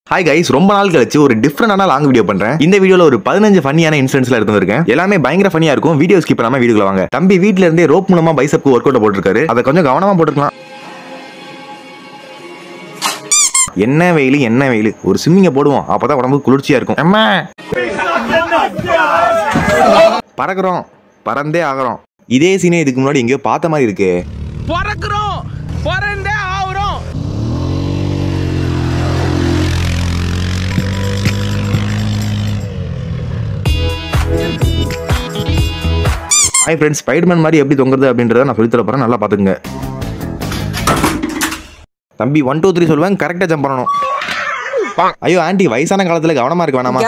hi guys ரொம்ப நாள் கழிச்சு ஒரு டிஃப்ரெண்டான லாங் வீடியோ பண்றேன் இந்த வீடியோல ஒரு பதினஞ்சு ஃபன்னியான இன்சிடென்ட்ஸ்ல இருந்திருக்கேன் எல்லாமே பயங்கர ஃபன்னியா இருக்கும் வீடியோ ஸ்கிப் பண்ணாம வீடியோல வாங்க தம்பி வீட்ல இருந்தே ரோப் மூலமா பைசப்க்கு ஒர்க் அவுட் போட்டிருக்காரு அதை கொஞ்சம் கவனமா போட்டுக்கலாம் என்ன வெயில் என்ன வெயில் ஒரு ஸ்விம்மிங்க போடுவோம் அப்பதான் உடம்பு குளிர்ச்சியா இருக்கும் அம்மா பறக்குறோம் பறந்தே ஆகுறோம் இதே சீனே இதுக்கு முன்னாடி எங்கேயோ பார்த்த மாதிரி இருக்கு பிறக்கிறோம் பிறந்தே ஆகுறோம் ஹாய் ஃப்ரெண்ட்ஸ் ஸ்பைடர்மேன் மாதிரி எப்படி தொங்குறது அப்படின்றத நான் சொல்லித் தர போறேன் நல்லா பார்த்துக்குங்க தம்பி ஒன் டூ த்ரீ சொல்லுவேன் கரெக்டாக ஜம்ப் பண்ணணும் ஐயோ ஆண்டி வயசான காலத்துல கவனமா இருக்க வேணாமா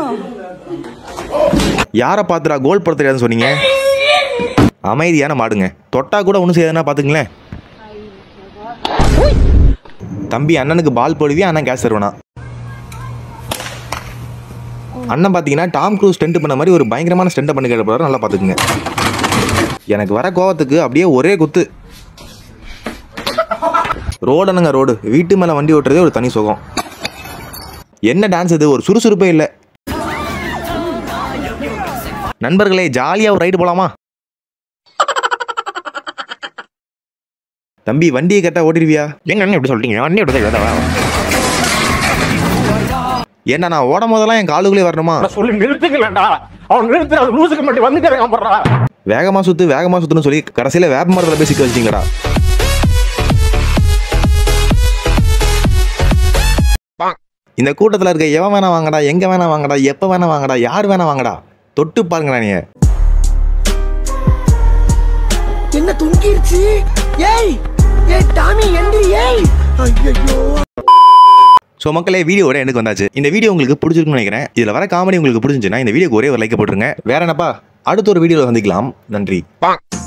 யாரை பார்த்துடா கோல் போட தெரியாதுன்னு சொன்னீங்க அமைதியான மாடுங்க தொட்டா கூட ஒன்றும் செய்யாதுன்னா பார்த்துங்களேன் தம்பி அண்ணனுக்கு பால் போடுவியா அண்ணன் கேஸ் தருவனா அண்ணன் பார்த்தீங்கன்னா டாம் க்ரூஸ் ஸ்டெண்ட் பண்ண மாதிரி ஒரு பயங்கரமான ஸ்டெண்ட் பண்ணி கேட்ட போறாரு நல்லா பார்த்துக்குங்க எனக்கு வர கோவத்துக்கு அப்படியே ஒரே குத்து ரோடனுங்க ரோடு வீட்டு மேலே வண்டி ஓட்டுறதே ஒரு தனி சுகம் என்ன டான்ஸ் இது ஒரு சுறுசுறுப்பே இல்லை நண்பர்களே ஜாலியாக ஒரு ரைடு போலாமா தம்பி வண்டியை கரெக்டாக ஓட்டிடுவியா எங்க அண்ணன் எப்படி சொல்லிட்டீங்க வண்டி எப்படி ஏன்னா நான் ஓடும் போதெல்லாம் என் காலுக்குள்ளே வரணுமா சொல்லி நிறுத்துக்கலடா அவன் நிறுத்துற அது லூசுக்கு மட்டும் வந்துக்கிறேன் பண்றா வேகமா சுத்து வேகமா சுத்துன்னு சொல்லி கடைசியில வேப்ப மரத்துல போய் சிக்க வச்சிட்டீங்களா இந்த கூட்டத்துல இருக்க எவன் வேணா வாங்கடா எங்க வேணா வாங்கடா எப்ப வேணா வாங்கடா யார் வேணா வாங்கடா தொட்டு பாருங்கடா நீங்க என்ன துங்கிருச்சு ஏய் ஏய் டாமி எந்திரி ஏய் ஐயோ ஸோ மக்களே வீடியோட எனக்கு வந்தாச்சு இந்த வீடியோ உங்களுக்கு பிடிச்சிருக்குன்னு நினைக்கிறேன் இதுல வர காமெடி உங்களுக்கு பிடிச்சிருந்துச்சுன்னா இந்த வீடியோக்கு ஒரே ஒரு லைக் போட்டுருங்க வேற என்னப்பா அடுத்த ஒரு வீடியோவில் சந்திக்கலாம் நன்றி